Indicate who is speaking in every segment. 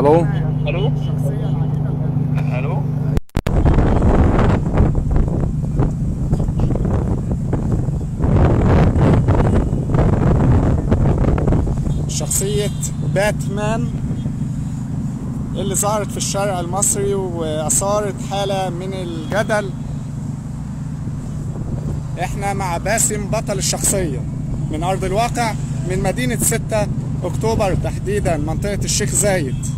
Speaker 1: الو
Speaker 2: الو الو
Speaker 3: شخصية باتمان اللي ظهرت في الشارع المصري وأثارت حالة من الجدل احنا مع باسم بطل الشخصية من أرض الواقع من مدينة 6 أكتوبر تحديدا منطقة الشيخ زايد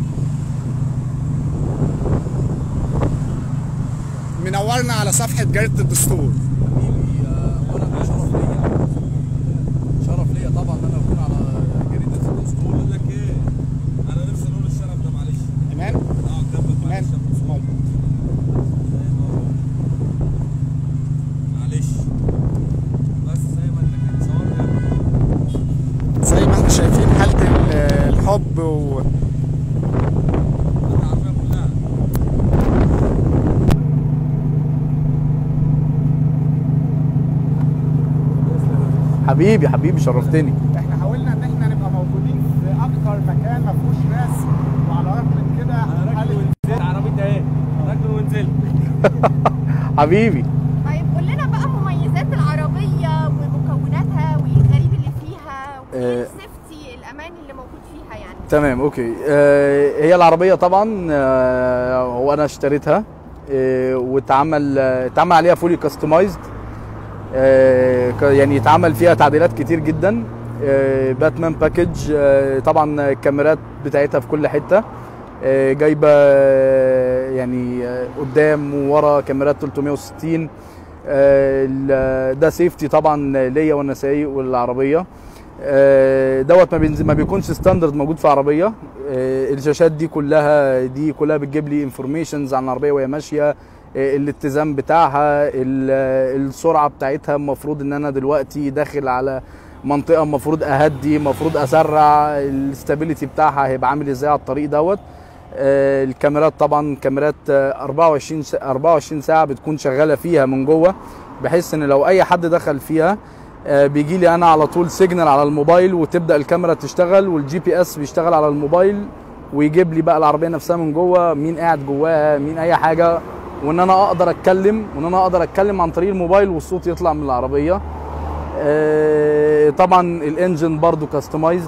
Speaker 3: منورنا على صفحة جريدة الدستور
Speaker 4: حبيبي آه، وانا ده شرف ليا شرف ليا طبعا ان انا اكون على جريده الدستور
Speaker 5: بقول لك ايه انا نفسي نقول الشرف ده معلش
Speaker 3: تمام
Speaker 5: اه كمل معلش
Speaker 3: تمام
Speaker 5: معلش بس زي ما انت كده صورني
Speaker 3: زي ما احنا شايفين حالة ال- الحب و...
Speaker 5: انت عارفها كلها
Speaker 1: حبيبي حبيبي شرفتني
Speaker 3: احنا حاولنا ان احنا نبقى موجودين في اكتر مكان ما فيهوش ناس وعلى الرغم من كده حالة
Speaker 5: ونزلت عربيتي اهي راكب ونزلت
Speaker 1: حبيبي
Speaker 6: طيب قول لنا بقى مميزات العربية ومكوناتها وايه الغريب اللي فيها وايه
Speaker 1: آه.
Speaker 6: السيفتي الامان اللي موجود فيها يعني
Speaker 1: تمام اوكي آه هي العربيه طبعا آه هو انا اشتريتها آه واتعمل آه، اتعمل عليها فولي كاستمايزد آه ك- يعني اتعمل فيها تعديلات كتير جدا آه باتمان باكج آه طبعا الكاميرات بتاعتها في كل حته آه جايبه آه، يعني آه، قدام وورا كاميرات 360 آه ال- ده سيفتي طبعا ليا وانا سايق والعربيه آه، دوت ما بينزل ما بيكونش ستاندرد موجود في عربيه آه، الشاشات دي كلها دي كلها بتجيب لي انفورميشنز عن العربيه وهي ماشيه آه، الاتزان بتاعها ال- السرعه بتاعتها المفروض ان انا دلوقتي داخل على منطقه المفروض اهدي المفروض اسرع الاستابيليتي بتاعها هيبقى عامل ازاي على الطريق دوت آه، الكاميرات طبعا كاميرات آه، 24 سا- 24 ساعه بتكون شغاله فيها من جوه بحيث ان لو اي حد دخل فيها آه، بيجي لي انا على طول سيجنال على الموبايل وتبدا الكاميرا تشتغل والجي بي اس بيشتغل على الموبايل ويجيب لي بقى العربيه نفسها من جوه مين قاعد جواها مين اي حاجه وان انا اقدر اتكلم وان انا اقدر اتكلم عن طريق الموبايل والصوت يطلع من العربيه آه، طبعا الانجن برضو كاستمايزد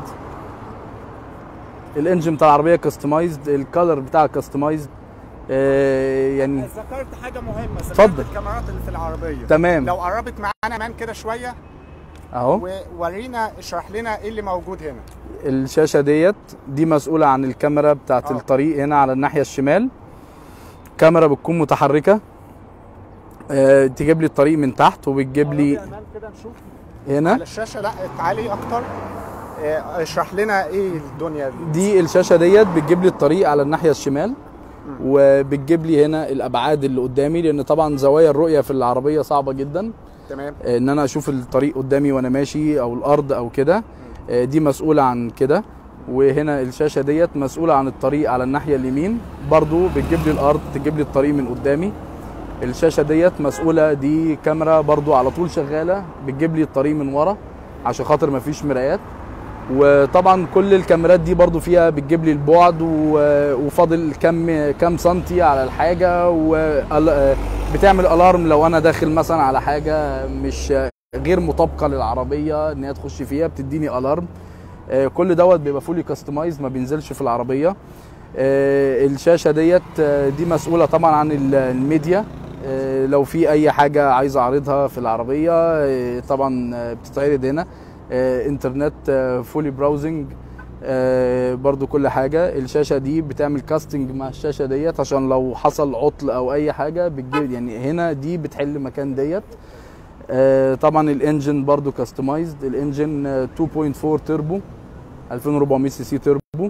Speaker 1: الانجن بتاع العربيه كاستمايزد الكالر بتاعها كاستمايزد يعني
Speaker 3: ذكرت حاجة مهمة ذكرت
Speaker 1: اتفضل.
Speaker 3: الكاميرات اللي في العربية
Speaker 1: تمام
Speaker 3: لو قربت معانا مان كده شوية
Speaker 1: اهو
Speaker 3: وورينا اشرح لنا ايه اللي موجود هنا
Speaker 1: الشاشه ديت دي مسؤوله عن الكاميرا بتاعت
Speaker 3: آه.
Speaker 1: الطريق هنا على الناحيه الشمال كاميرا بتكون متحركه آه، تجيب لي الطريق من تحت وبتجيب لي
Speaker 3: مان كده نشوف
Speaker 1: هنا
Speaker 3: على الشاشة لا تعالي اكتر اه، اشرح لنا ايه الدنيا دي
Speaker 1: دي الشاشه ديت بتجيب لي الطريق على الناحيه الشمال وبتجيب لي هنا الابعاد اللي قدامي لان طبعا زوايا الرؤيه في العربيه صعبه جدا
Speaker 3: تمام
Speaker 1: آه، ان انا اشوف الطريق قدامي وانا ماشي او الارض او كده آه، دي مسؤوله عن كده وهنا الشاشه ديت مسؤوله عن الطريق على الناحيه اليمين برضو بتجيب لي الارض تجيب لي الطريق من قدامي الشاشه ديت مسؤوله دي كاميرا برضو على طول شغاله بتجيب لي الطريق من ورا عشان خاطر مفيش مرايات وطبعا كل الكاميرات دي برضو فيها بتجيب لي البعد و- وفاضل كم كام سنتي على الحاجه وبتعمل الارم لو انا داخل مثلا على حاجه مش غير مطابقه للعربيه ان هي تخش فيها بتديني الارم آه، كل دوت بيبقى فولي كاستمايز ما بينزلش في العربيه آه، الشاشه ديت آه، دي مسؤوله طبعا عن ال- الميديا آه، لو في اي حاجه عايز اعرضها في العربيه آه، طبعا آه، بتتعرض هنا آه، انترنت فولي براوزنج برضو كل حاجه الشاشه دي بتعمل كاستنج مع الشاشه ديت عشان لو حصل عطل او اي حاجه بتجيب يعني هنا دي بتحل مكان ديت آه، طبعا الانجن برضو كاستمايزد الانجن آه، 2.4 تربو 2400 سي سي تربو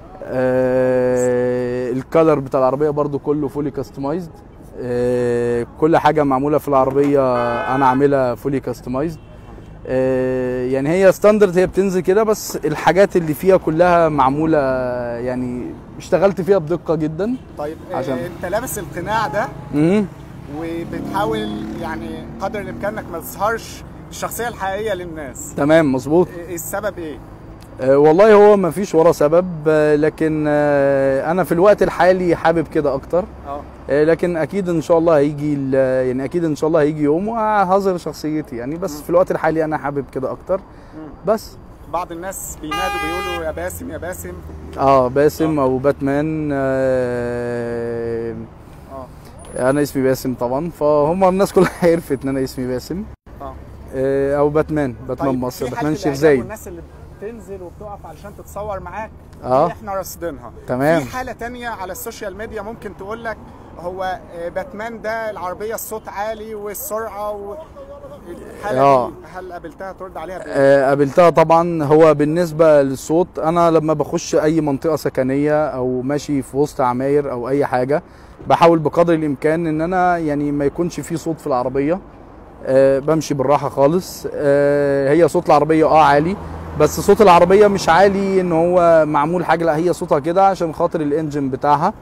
Speaker 1: آه، الكالر بتاع العربيه برضو كله فولي كاستمايزد كل حاجه معموله في العربيه انا عاملها فولي كاستمايزد يعني هي ستاندرد هي بتنزل كده بس الحاجات اللي فيها كلها معموله يعني اشتغلت فيها بدقه جدا
Speaker 3: طيب
Speaker 1: عشان-
Speaker 3: عشان انت لابس القناع ده
Speaker 1: مم.
Speaker 3: وبتحاول يعني قدر الامكان انك ما تظهرش الشخصيه الحقيقيه للناس
Speaker 1: تمام مظبوط
Speaker 3: ايه السبب ايه
Speaker 1: آه، والله هو ما فيش ورا سبب آه، لكن آه، انا في الوقت الحالي حابب كده اكتر
Speaker 3: اه
Speaker 1: آه، لكن اكيد ان شاء الله هيجي ال- يعني اكيد ان شاء الله هيجي يوم وهظهر شخصيتي يعني بس في الوقت الحالي انا حابب كده اكتر بس
Speaker 3: بعض الناس بينادوا بيقولوا يا باسم يا باسم
Speaker 1: اه باسم او باتمان آه
Speaker 3: اه
Speaker 1: انا اسمي باسم طبعا فهم الناس كلها عرفت ان انا اسمي باسم
Speaker 3: اه
Speaker 1: آه، او باتمان باتمان
Speaker 3: طيب
Speaker 1: مصر
Speaker 3: في
Speaker 1: باتمان
Speaker 3: حد
Speaker 1: شيخ
Speaker 3: الإعلام
Speaker 1: زايد
Speaker 3: والناس اللي بتنزل وبتقف علشان تتصور معاك
Speaker 1: اه.
Speaker 3: دي احنا راصدينها
Speaker 1: تمام.
Speaker 3: في حاله تانية على السوشيال ميديا ممكن تقول لك هو آه، باتمان ده العربيه الصوت عالي والسرعه و... الحاله
Speaker 1: اه.
Speaker 3: دي هل قابلتها ترد عليها بإيه؟
Speaker 1: آه، قابلتها طبعا هو بالنسبه للصوت انا لما بخش اي منطقه سكنيه او ماشي في وسط عماير او اي حاجه بحاول بقدر الامكان ان انا يعني ما يكونش في صوت في العربيه آه، بمشي بالراحه خالص آه، هي صوت العربيه اه عالي بس صوت العربيه مش عالي ان هو معمول حاجه لا هي صوتها كده عشان خاطر الانجن بتاعها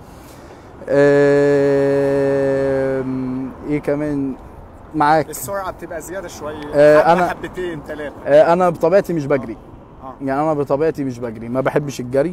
Speaker 1: آه، ايه كمان معاك
Speaker 3: السرعه بتبقى زياده شويه
Speaker 1: آه،
Speaker 3: حبة
Speaker 1: أنا-
Speaker 3: حبتين ثلاثه
Speaker 1: آه، انا بطبيعتي مش بجري
Speaker 3: اه
Speaker 1: يعني انا بطبيعتي مش بجري ما بحبش الجري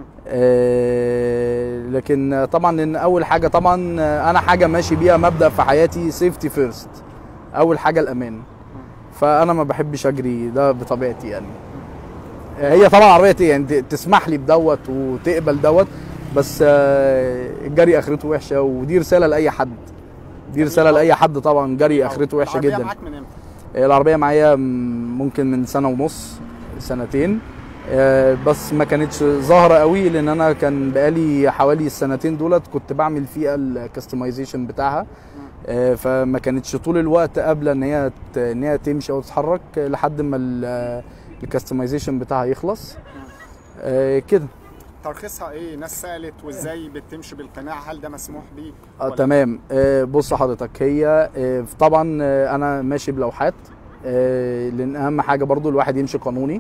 Speaker 1: آه لكن طبعا ان اول حاجه طبعا آه، انا حاجه ماشي بيها مبدا في حياتي سيفتي فيرست اول حاجه الامان فانا ما بحبش اجري ده بطبيعتي يعني آه، هي طبعا عربيتي يعني ت- تسمح لي بدوت وتقبل دوت بس آه، الجري اخرته وحشه ودي رساله لاي حد دي رساله لاي حد طبعا جري اخرته وحشه
Speaker 3: العربية
Speaker 1: جدا
Speaker 3: معاك من امتى؟
Speaker 1: العربية معايا م- ممكن من سنة ونص سنتين آه، بس ما كانتش ظاهرة قوي لان انا كان بقالي حوالي السنتين دولت كنت بعمل فيها الكستمايزيشن بتاعها آه، فما كانتش طول الوقت قابلة ان هي ت- ان هي تمشي او تتحرك لحد ما الكستمايزيشن بتاعها يخلص آه، كده
Speaker 3: ترخيصها ايه؟ ناس سالت وازاي بتمشي بالقناع هل ده مسموح بيه؟
Speaker 1: اه
Speaker 3: ولا-
Speaker 1: تمام آه بص حضرتك هي آه طبعا آه انا ماشي بلوحات آه لان اهم حاجه برضو الواحد يمشي قانوني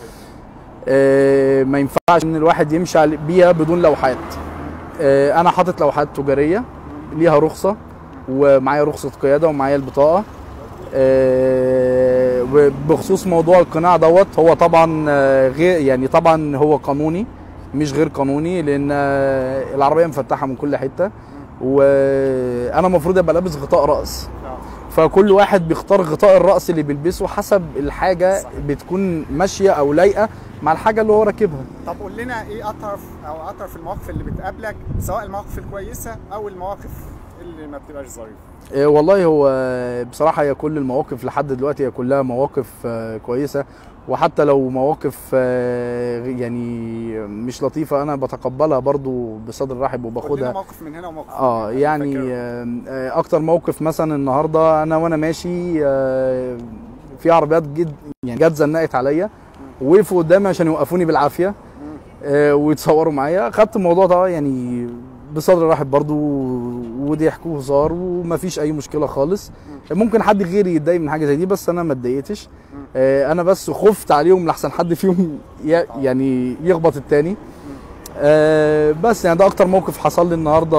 Speaker 1: آه ما ينفعش ان الواحد يمشي على- بيها بدون لوحات آه انا حاطط لوحات تجاريه ليها رخصه ومعايا رخصه قياده ومعايا البطاقه آه وبخصوص موضوع القناع دوت هو طبعا آه، غير يعني طبعا هو قانوني مش غير قانوني لان آه، العربيه مفتحه من كل حته وانا المفروض ابقى لابس غطاء راس
Speaker 3: آه.
Speaker 1: فكل واحد بيختار غطاء الراس اللي بيلبسه حسب الحاجه
Speaker 3: صحيح.
Speaker 1: بتكون ماشيه او لايقه مع الحاجه اللي هو راكبها
Speaker 3: طب قول لنا ايه اطرف او اطرف المواقف اللي بتقابلك سواء المواقف الكويسه او المواقف اللي ما بتبقاش ظريفه
Speaker 1: إيه والله هو بصراحة هي كل المواقف لحد دلوقتي هي كلها مواقف آه، كويسة وحتى لو مواقف آه، يعني مش لطيفة أنا بتقبلها برضو بصدر رحب
Speaker 3: قول لنا
Speaker 1: وباخدها
Speaker 3: موقف من هنا وموقف
Speaker 1: اه
Speaker 3: من هنا.
Speaker 1: يعني
Speaker 3: فاكر؟
Speaker 1: آه، آه، أكتر موقف مثلا النهاردة أنا وأنا ماشي آه، في عربيات جد يعني جت زنقت عليا وقفوا قدامي عشان يوقفوني بالعافية آه، ويتصوروا معايا خدت الموضوع ده يعني بصدر رحب برضو وضحك وهزار ومفيش اي مشكله خالص ممكن حد غيري يتضايق من حاجه زي دي بس انا ما اتضايقتش آه، انا بس خفت عليهم لحسن حد فيهم ي- يعني يخبط التاني آه، بس يعني ده اكتر موقف حصل لي النهارده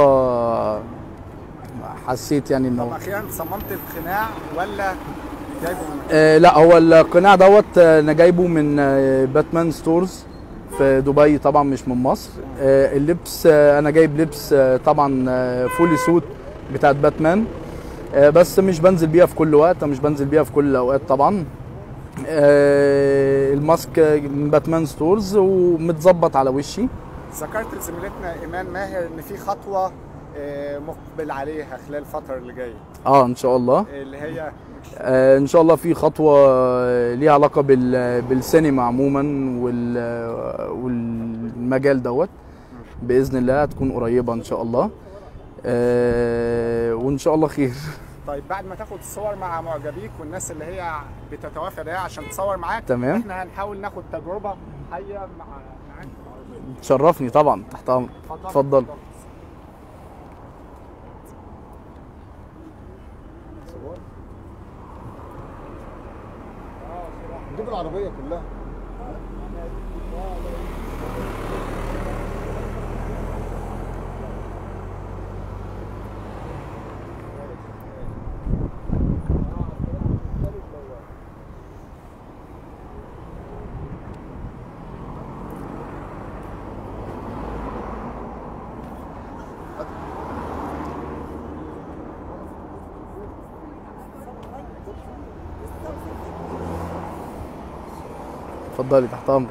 Speaker 1: حسيت يعني
Speaker 3: طب
Speaker 1: انه
Speaker 3: اخيرا صممت القناع ولا جايبه من
Speaker 1: آه لا هو القناع دوت آه، انا جايبه من آه، باتمان ستورز في دبي طبعا مش من مصر آه اللبس آه انا جايب لبس آه طبعا آه فولي سوت بتاعت باتمان آه بس مش بنزل بيها في كل وقت مش بنزل بيها في كل الاوقات طبعا آه الماسك من باتمان ستورز ومتظبط على وشي
Speaker 3: ذكرت لزميلتنا ايمان ماهر ان في خطوه آه، مقبل عليها خلال الفتره اللي جايه
Speaker 1: اه ان شاء الله
Speaker 3: آه، اللي هي
Speaker 1: آه، ان شاء الله في خطوه آه، ليها علاقه بال- بالسينما عموما وال- آه، والمجال دوت باذن الله هتكون قريبه ان شاء الله آه، وان شاء الله خير
Speaker 3: طيب بعد ما تاخد الصور مع معجبيك والناس اللي هي بتتوافد اهي عشان تصور معاك
Speaker 1: تمام.
Speaker 3: احنا هنحاول ناخد تجربه حيه مع معاك في العربيه
Speaker 1: تشرفني طبعا تحت امر اتفضل
Speaker 3: جيب العربيه كلها
Speaker 1: اتفضلي تحت امرك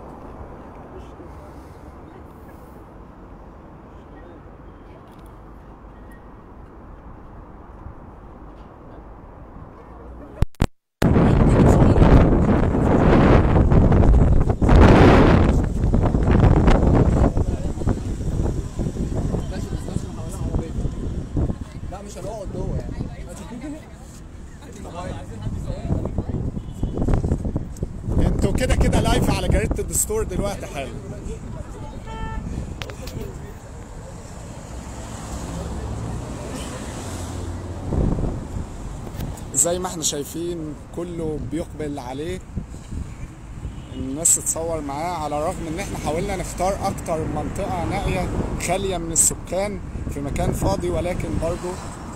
Speaker 4: لا مش هنقعد جوه يعني
Speaker 3: انتوا كده كده لايف على جريدة الدستور دلوقتي حالا زي ما احنا شايفين كله بيقبل عليه الناس تتصور معاه على الرغم ان احنا حاولنا نختار اكتر منطقة نائية خالية من السكان في مكان فاضي ولكن برضو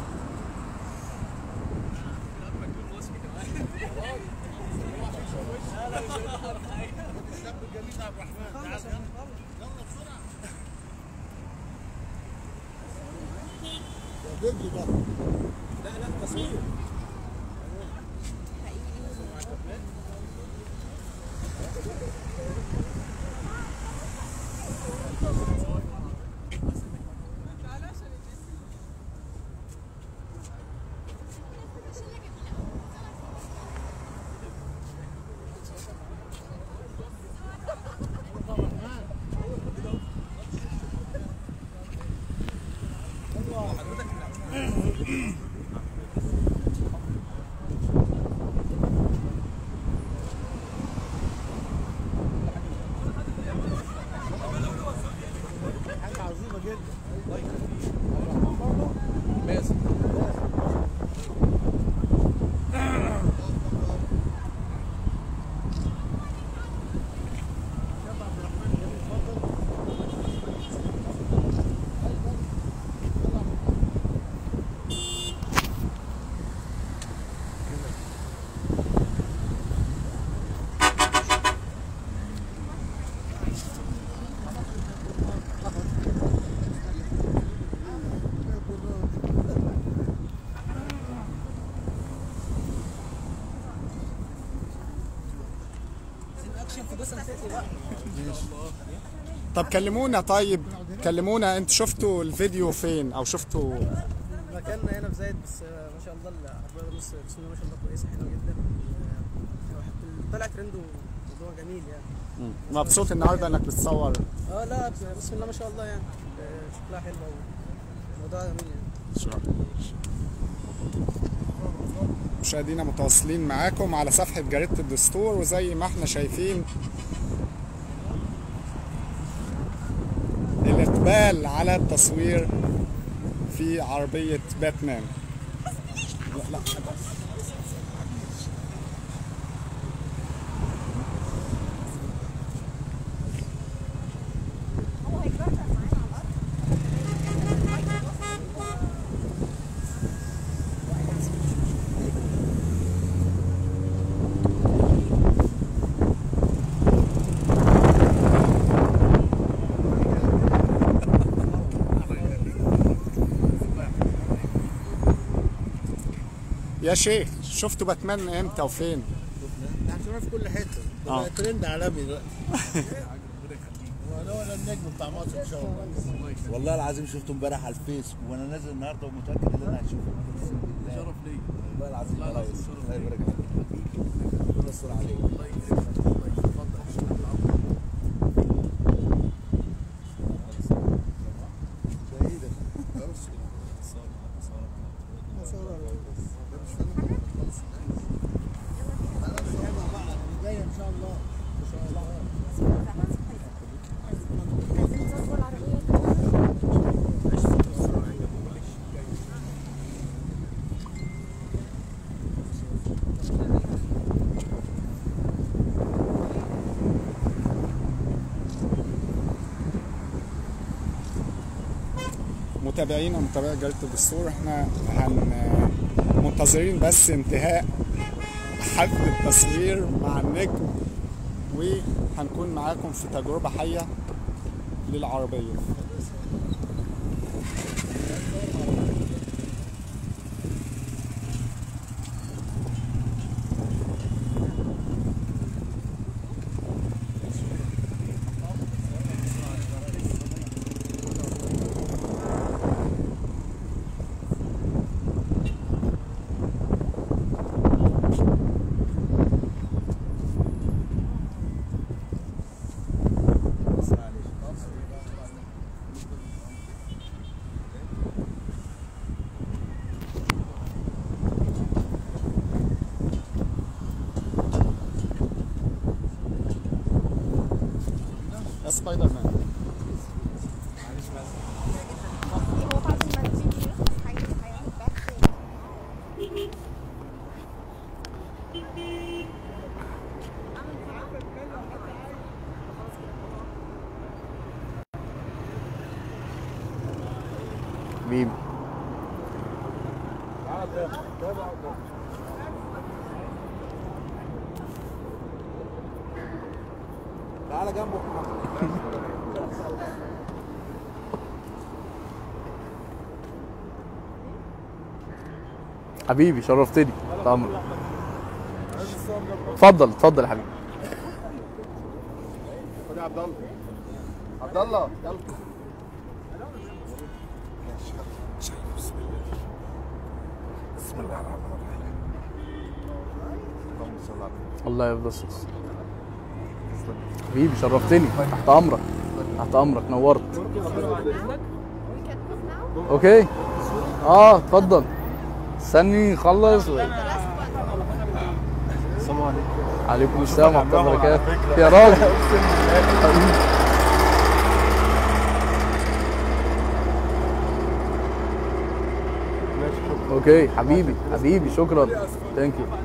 Speaker 4: ماشي
Speaker 3: طب كلمونا طيب كلمونا انت شفتوا الفيديو فين او شفتوا
Speaker 7: مكاننا هنا في زايد بس آه، ما شاء الله العربيه بص بسم الله ما شاء الله كويسه حلوه جدا آه، بحب- طلع ترند وموضوع جميل يعني
Speaker 3: مبسوط النهارده انك بتصور
Speaker 7: اه لا بسم الله ما شاء الله يعني آه، شكلها حلوه وموضوع جميل يعني
Speaker 3: مشاهدينا متواصلين معاكم على صفحة جريدة الدستور وزي ما احنا شايفين الإقبال على التصوير في عربية باتمان لا لا يا شيخ شفتوا باتمان امتى وفين؟
Speaker 8: احنا في كل حته ده
Speaker 3: آه.
Speaker 8: بقى ترند عالمي دلوقتي هو ده النجم بتاع مصر ان شاء الله
Speaker 9: والله العظيم شفته امبارح على الفيس وانا نازل النهارده ومتاكد ان انا هشوفه اقسم بالله
Speaker 4: شرف ليا
Speaker 9: والله العظيم
Speaker 4: لا، لا،
Speaker 9: يا ريس.
Speaker 4: شرف
Speaker 9: الله
Speaker 4: ليا.
Speaker 9: يبارك فيك ربنا يستر عليك
Speaker 4: الله يكرمك الله يكرمك اتفضل
Speaker 8: ده ايه ده؟ جاي ان شاء الله ان شاء الله
Speaker 3: متابعينا ومتابعي جريدة الدستور احنا هن منتظرين بس انتهاء حفل التصوير مع النجم وهنكون معاكم في تجربة حية للعربية سبايدر مان
Speaker 6: هو بعد ما الفيديو يخلص هي- هيعمل باك تاني.
Speaker 1: حبيبي
Speaker 8: تعالى جنبه
Speaker 1: حبيبي شرفتني تحت امرك اتفضل اتفضل يا حبيبي
Speaker 8: خد يا عبد الله عبد الله يلا بسم الله الرحمن الرحيم اللهم صل على النبي
Speaker 1: الله يفضل الصوص حبيبي شرفتني تحت امرك تحت امرك نورت اوكي اه اتفضل استني نخلص و...
Speaker 8: السلام عليكم
Speaker 1: عليكم السلام ورحمه الله وبركاته يا راجل اوكي حبيبي حبيبي شكرا ثانك يو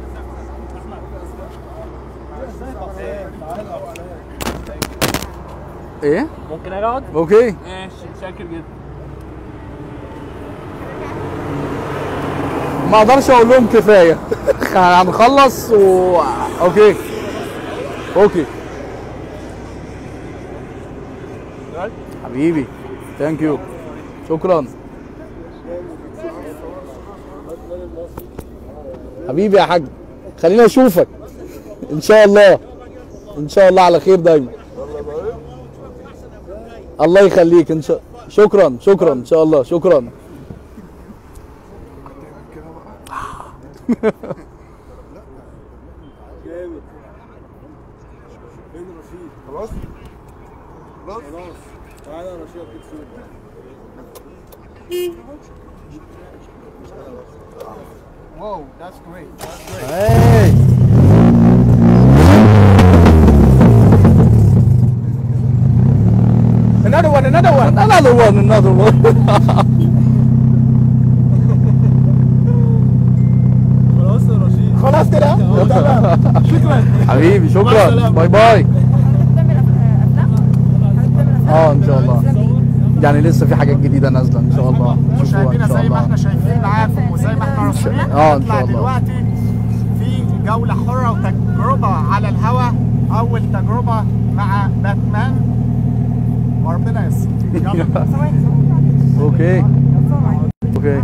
Speaker 1: ايه
Speaker 2: ممكن اقعد؟
Speaker 1: اوكي
Speaker 2: ماشي شاكر جدا
Speaker 1: ما اقدرش اقول لهم كفايه هنخلص و اوكي اوكي حبيبي ثانك يو شكرا حبيبي يا حاج خليني اشوفك ان شاء الله ان شاء الله على خير دايما الله يخليك ان شاء شكرا شكرا ان شاء الله شكرا
Speaker 8: خلاص خلاص تعالى يا رشيد كده فين
Speaker 3: واو ذاتس جريت
Speaker 1: Hey! Another one, another one, another one, another one.
Speaker 5: خلاص يا رشيد
Speaker 1: خلاص كده شكرا حبيبي شكرا باي باي
Speaker 6: هتعمل أف- افلام هتعمل افلام
Speaker 1: اه ان شاء الله يعني لسه في حاجات جديده نازله ان شاء الله شوفوها
Speaker 3: مشاهدينا
Speaker 1: ان شاء
Speaker 3: زي ما
Speaker 1: الله
Speaker 3: احنا شايفين معاكم وزي ما احنا راسمين
Speaker 1: آه، إن
Speaker 3: هنطلع
Speaker 1: شاء الله.
Speaker 3: دلوقتي في جولة حرة وتجربة على الهواء أول تجربة مع باتمان وربنا يستر يلا
Speaker 1: اوكي اوكي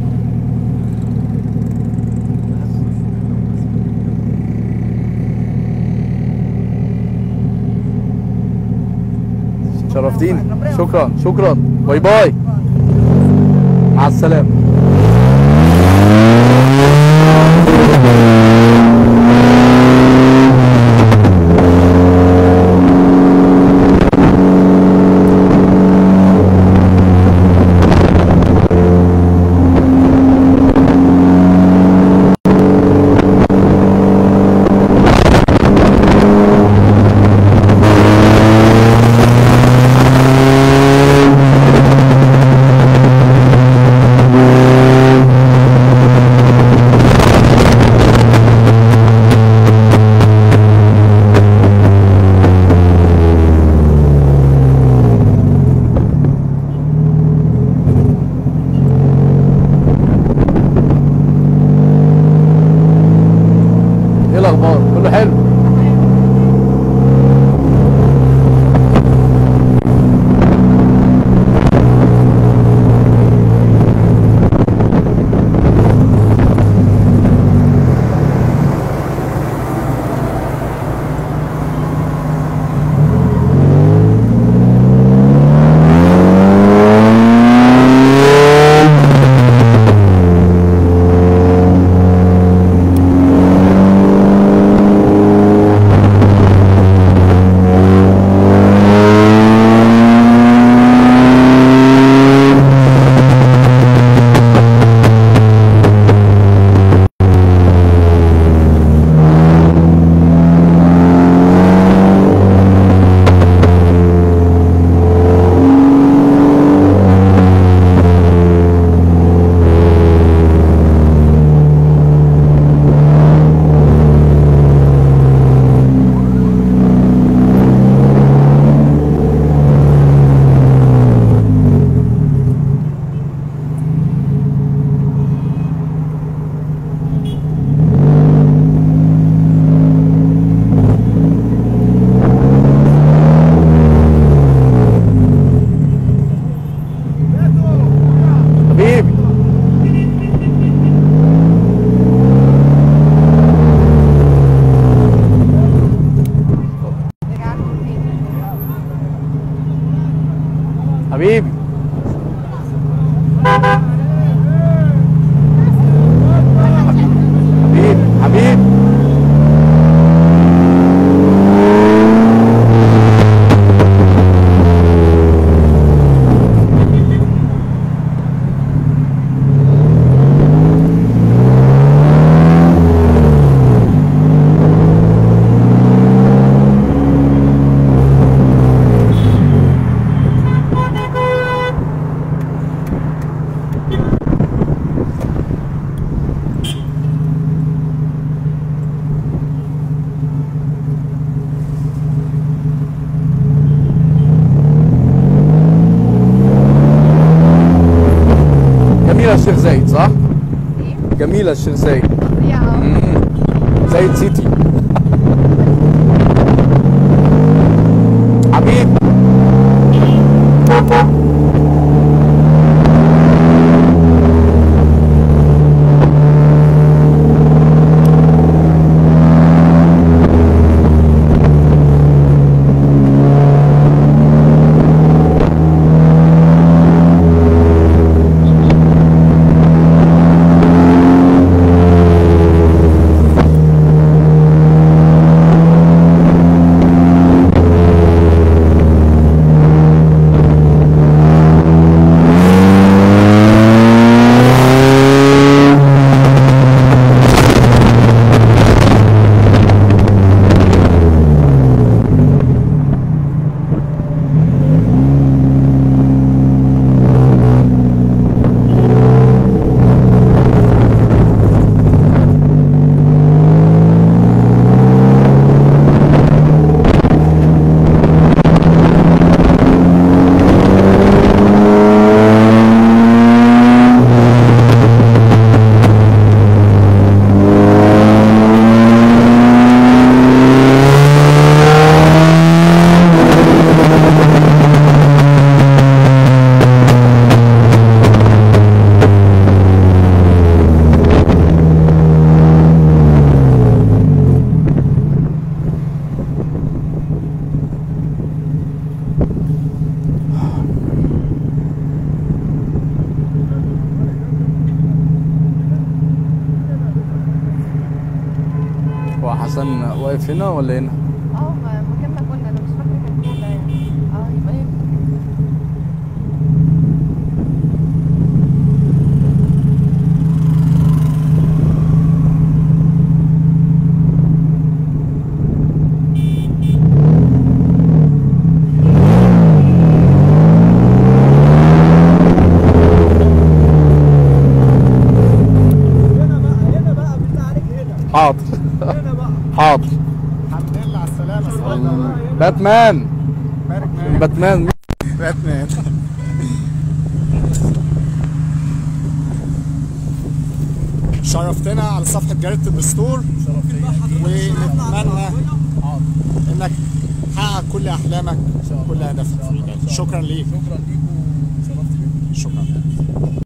Speaker 1: شرفتيني شكرا شكرا باي باي مع السلامه ايه الاخبار كله حلو جميله الشيخ زايد
Speaker 6: فظيعة
Speaker 1: مم. زايد سيتي حبيب هو حسن واقف هنا ولا هنا؟
Speaker 6: اه ما- مكان ما كنا انا مش فاكرة كان فين ده يعني اه يبقى هنا
Speaker 7: هنا بقى هنا بقى بالله عليك هنا
Speaker 1: حاضر
Speaker 7: هنا بقى
Speaker 1: حاضر
Speaker 3: الحمد لله على السلامه سلام
Speaker 1: باتمان
Speaker 3: بارك مان
Speaker 1: باتمان
Speaker 3: باتمان شرفتنا على صفحة جريدة الدستور ونتمنى انك تحقق كل احلامك كل اهدافك شكرا ليك
Speaker 4: شكرا ليكم شرفت بيكم
Speaker 3: شكرا